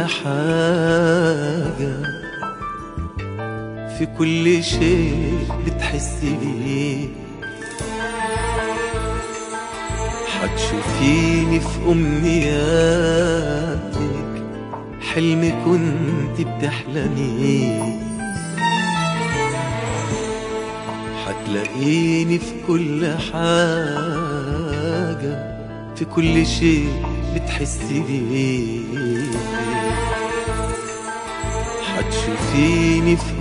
حاجة في كل شيء بتحسي بيه حتشوفيني في أمنياتك حلم كنت بتحلميه حتلاقيني في كل حاجة في كل شيء بتحسي بيه حتشوفيني في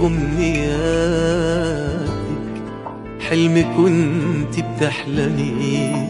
أمنياتك حلم كنت بتحلميه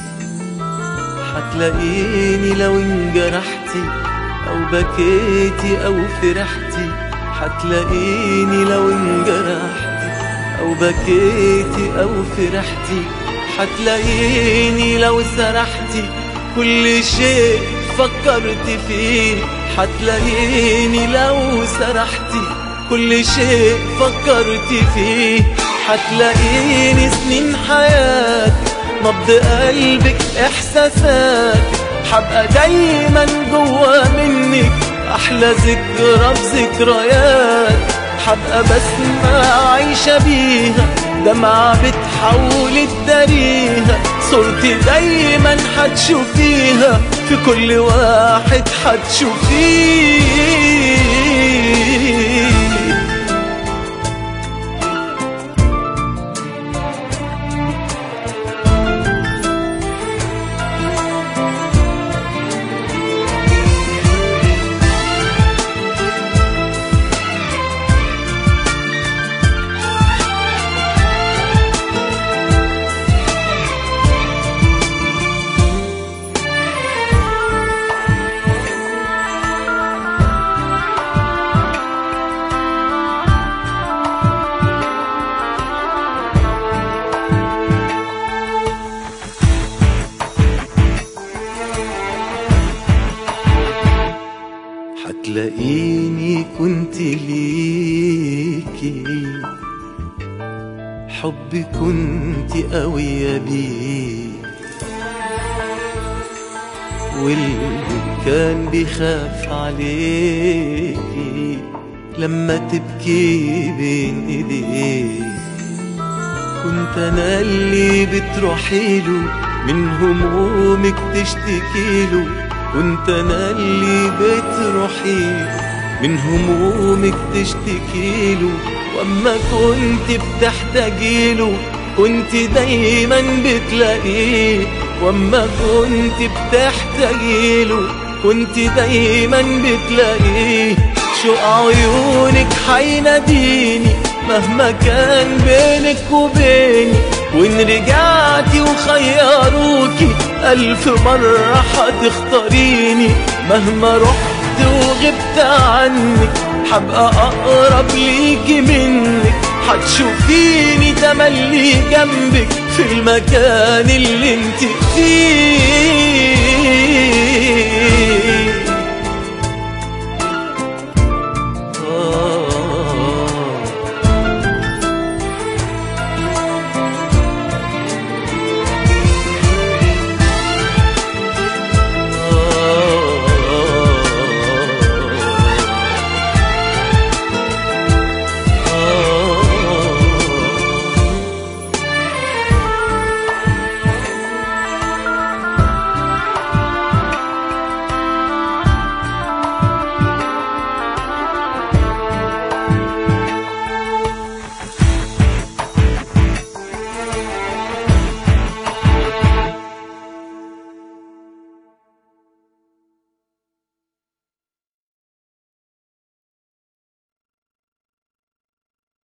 حتلاقيني لو انجرحتي أو بكيتي أو فرحتي حتلاقيني لو انجرحتي أو بكيتي أو فرحتي حتلاقيني لو سرحتي كل شيء فكرت فيه حتلاقيني لو سرحتي كل شيء فكرت فيه حتلاقيني سنين حياتي نبض قلبك احساسات حبقى دايما جوا منك احلى ذكرى بذكريات حبقى بسمة عايشة بيها دمعة بتحول تداريها صورتي دايما حتشوفيها في كل واحد حتشوفيه حتلاقيني كنت ليكي حبي كنت قوية بيه واللي كان بيخاف عليكي لما تبكي بين ايديه كنت انا اللي بتروحيله من همومك تشتكيله كنت انا اللي بتروحي من همومك تشتكيله واما كنت بتحتاجيله كنت دايما بتلاقيه واما كنت بتحتاجيله كنت دايما بتلاقيه شوق عيونك حيناديني مهما كان بينك وبيني وان رجعتي وخيروكي ألف مرة حتختاريني مهما رحت وغبت عنك حبقى أقرب ليكي منك حتشوفيني تملي جنبك في المكان اللي انت فيه